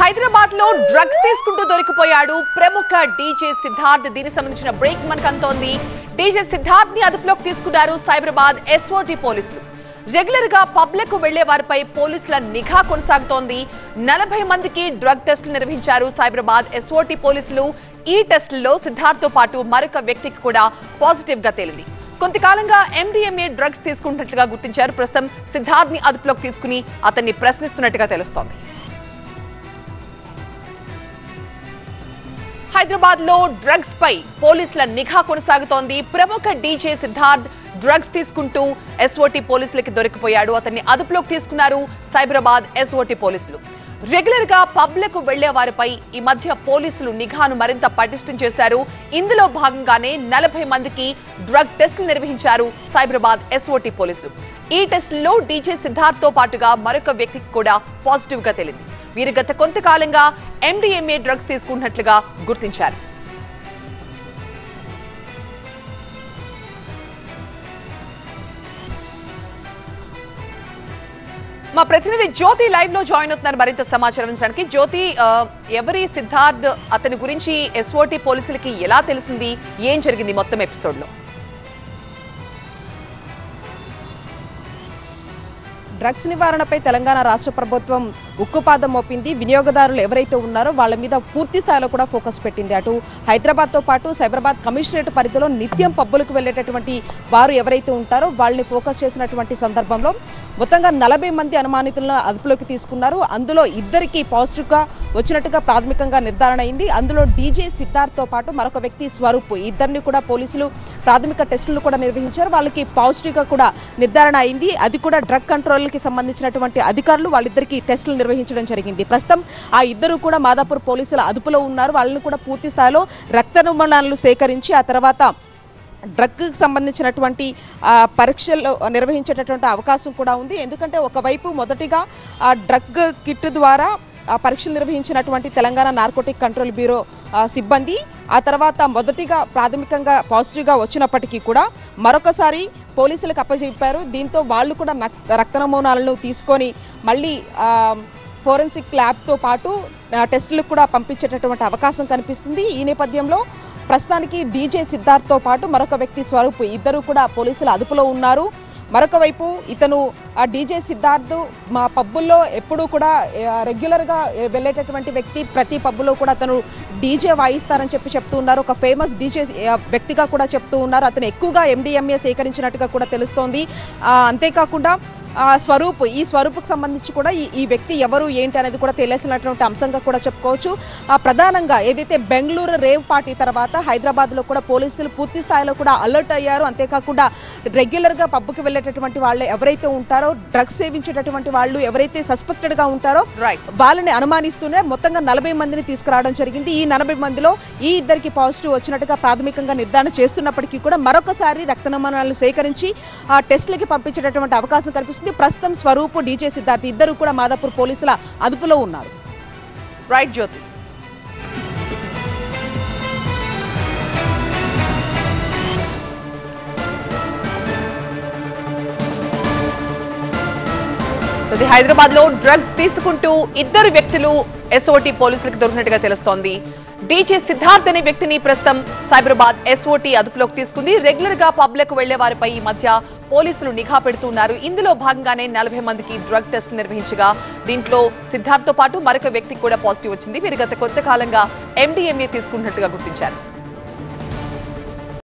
హైదరాబాద్ లో డ్రగ్స్ తీసుకుంటూ దొరికిపోయాడు ప్రముఖ డీజే సిద్ధార్థ్ దీనికి సంబంధించిన బ్రేక్ మనకు అంతోంది డీజే సిద్ధార్థ్ ని అదుపులోకి తీసుకున్నారు సైబరాబాద్ ఎస్ఓటి పోలీసులు రెగ్యులర్ గా పబ్లిక్ వెళ్లే వారిపై పోలీసుల నిఘా కొనసాగుతోంది నలభై మందికి డ్రగ్ టెస్టులు నిర్వహించారు సైబరాబాద్ ఎస్ఓటి పోలీసులు ఈ టెస్టుల్లో సిద్ధార్థ్ తో పాటు మరొక వ్యక్తికి కూడా పాజిటివ్ గా తేలింది కొంతకాలంగా ఎండిఎంఏ డ్రగ్స్ తీసుకుంటున్నట్లుగా గుర్తించారు ప్రస్తుతం సిద్ధార్థ్ ని అదుపులోకి తీసుకుని అతన్ని ప్రశ్నిస్తున్నట్టుగా తెలుస్తోంది హైదరాబాద్ లో డ్రగ్స్ పై పోలీసుల నిఘా కొనసాగుతోంది ప్రముఖ డీజే సిద్ధార్థ్ డ్రగ్స్ తీసుకుంటూ ఎస్ఓటి పోలీసులకి దొరికిపోయాడు అతన్ని అదుపులోకి తీసుకున్నారు సైబరాబాద్ ఎస్ఓటి పోలీసులు రెగ్యులర్ గా పబ్లిక్ వెళ్లే వారిపై ఈ మధ్య పోలీసులు నిఘాను మరింత పటిష్టం చేశారు ఇందులో భాగంగానే నలభై మందికి డ్రగ్ టెస్టులు నిర్వహించారు సైబరాబాద్ ఎస్ఓటి పోలీసులు ఈ టెస్టుల్లో డీజే సిద్ధార్థ్ తో పాటుగా మరొక వ్యక్తికి కూడా పాజిటివ్ గా తేలింది వీరు గత కొంతకాలంగా ఎండిఎంఏ డ్రగ్స్ తీసుకుంటున్నట్లుగా గుర్తించారు మా ప్రతినిధి జ్యోతి లైవ్ లో జాయిన్ అవుతున్నారు మరింత సమాచారం ఇచ్చడానికి జ్యోతి ఆ, ఎవరి సిద్ధార్థ్ అతని గురించి ఎస్ఓటి పోలీసులకి ఎలా తెలిసింది ఏం జరిగింది మొత్తం ఎపిసోడ్ లో డ్రగ్స్ నివారణపై తెలంగాణ రాష్ట్ర ప్రభుత్వం ఉక్కుపాదం మోపింది వినియోగదారులు ఎవరైతే ఉన్నారో వాళ్ళ మీద పూర్తి స్థాయిలో కూడా ఫోకస్ పెట్టింది అటు హైదరాబాద్తో పాటు సైబరాబాద్ కమిషనరేట్ పరిధిలో నిత్యం పబ్బులకు వెళ్ళేటటువంటి వారు ఎవరైతే ఉంటారో వాళ్ళని ఫోకస్ చేసినటువంటి సందర్భంలో మొత్తంగా నలభై మంది అనుమానితులను అదుపులోకి తీసుకున్నారు అందులో ఇద్దరికి పాజిటివ్గా వచ్చినట్టుగా ప్రాథమికంగా నిర్ధారణ అయింది అందులో డీజే సిద్ధార్థ్తో పాటు మరొక వ్యక్తి స్వరూప్ ఈ ఇద్దరిని కూడా పోలీసులు ప్రాథమిక టెస్టులు కూడా నిర్వహించారు వాళ్ళకి పాజిటివ్గా కూడా నిర్ధారణ అయింది అది కూడా డ్రగ్ కంట్రోల్కి సంబంధించినటువంటి అధికారులు వాళ్ళిద్దరికి టెస్టులు నిర్వహించడం జరిగింది ప్రస్తుతం ఆ ఇద్దరు కూడా మాదాపూర్ పోలీసుల అదుపులో ఉన్నారు వాళ్ళని కూడా పూర్తి స్థాయిలో రక్త నమూనాలను సేకరించి ఆ తర్వాత డ్రగ్కి సంబంధించినటువంటి ఆ, పరీక్షలు నిర్వహించేటటువంటి అవకాశం కూడా ఉంది ఎందుకంటే ఒకవైపు మొదటిగా ఆ డ్రగ్ కిట్ ద్వారా ఆ పరీక్షలు నిర్వహించినటువంటి తెలంగాణ నార్కోటిక్ కంట్రోల్ బ్యూరో ఆ, సిబ్బంది ఆ తర్వాత మొదటిగా ప్రాథమికంగా పాజిటివ్గా వచ్చినప్పటికీ కూడా మరొకసారి పోలీసులకు అప్పచెప్పారు దీంతో వాళ్ళు కూడా నక్- రక్త నమూనాలను తీసుకొని మళ్ళీ ఆ, ఫోరెన్సిక్ ల్యాబ్తో పాటు ఆ, టెస్టులకు కూడా పంపించేటటువంటి అవకాశం కనిపిస్తుంది ఈ నేపథ్యంలో ప్రస్తుతానికి డీజే సిద్ధార్థ్తో పాటు మరొక వ్యక్తి స్వరూప్ ఇద్దరు కూడా పోలీసుల అదుపులో ఉన్నారు మరొక వైపు ఇతను ఆ డీజే సిద్ధార్థ్ మా పబ్బుల్లో ఎప్పుడూ కూడా ఆ, రెగ్యులర్గా వెళ్ళేటటువంటి వ్యక్తి ప్రతి పబ్బులో కూడా అతను డీజే వాయిస్తారని చెప్పి చెప్తూ ఉన్నారు ఒక ఫేమస్ డీజే ఆ, వ్యక్తిగా కూడా చెప్తూ ఉన్నారు అతను ఎక్కువగా ఎండిఎంఏ సేకరించినట్టుగా కూడా తెలుస్తోంది ఆ, అంతేకాకుండా ఆ, స్వరూప్ ఈ స్వరూపుకు సంబంధించి కూడా ఈ ఈ వ్యక్తి ఎవరు ఏంటి అనేది కూడా తెలియాల్సినటువంటి అంశంగా కూడా చెప్పుకోవచ్చు ఆ, ప్రధానంగా ఏదైతే బెంగళూరు రేవ్ పార్టీ తర్వాత హైదరాబాద్లో కూడా పోలీసులు పూర్తి స్థాయిలో కూడా అలర్ట్ అయ్యారు అంతేకాకుండా రెగ్యులర్గా పబ్కి వెళ్ళేటటువంటి వాళ్ళు ఎవరైతే ఉంటారో డ్రగ్స్ సేవించేటటువంటి వాళ్ళు ఎవరైతే సస్పెక్టెడ్గా ఉంటారో రైట్ వాళ్ళని అనుమానిస్తూనే మొత్తంగా నలభై మందిని తీసుకురావడం జరిగింది ఈ నలభై మందిలో ఈ ఇద్దరికి పాజిటివ్ వచ్చినట్టుగా ప్రాథమికంగా నిర్ధారణ చేస్తున్నప్పటికీ కూడా మరొకసారి రక్త నమూనాలను సేకరించి ఆ టెస్టులకి పంపించేటటువంటి అవకాశం కనిపిస్తుంది ప్రస్తుతం స్వరూపు డీజే సిద్ధార్థ్ ఇద్దరు కూడా మాదాపూర్ పోలీసుల అదుపులో ఉన్నారు రైట్ జ్యోతి సో ఇది హైదరాబాద్ లో డ్రగ్స్ తీసుకుంటూ ఇద్దరు వ్యక్తులు ఎస్ఓటి పోలీసులకు దొరికినట్టుగా తెలుస్తోంది డీజే సిద్ధార్థ్ అనే వ్యక్తిని ప్రస్తుతం సైబరాబాద్ ఎస్ఓటి అదుపులోకి తీసుకుంది రెగ్యులర్ గా పబ్లిక్ వెళ్లే వారిపై ఈ మధ్య పోలీసులు నిఘా పెడుతున్నారు ఇందులో భాగంగానే నలభై మందికి డ్రగ్ టెస్ట్ నిర్వహించగా దీంట్లో సిద్ధార్థ్ తో పాటు మరొక వ్యక్తికి కూడా పాజిటివ్ వచ్చింది వీరు గత కొంతకాలంగా ఎండిఎంఏ తీసుకుంటున్నట్టుగా గుర్తించారు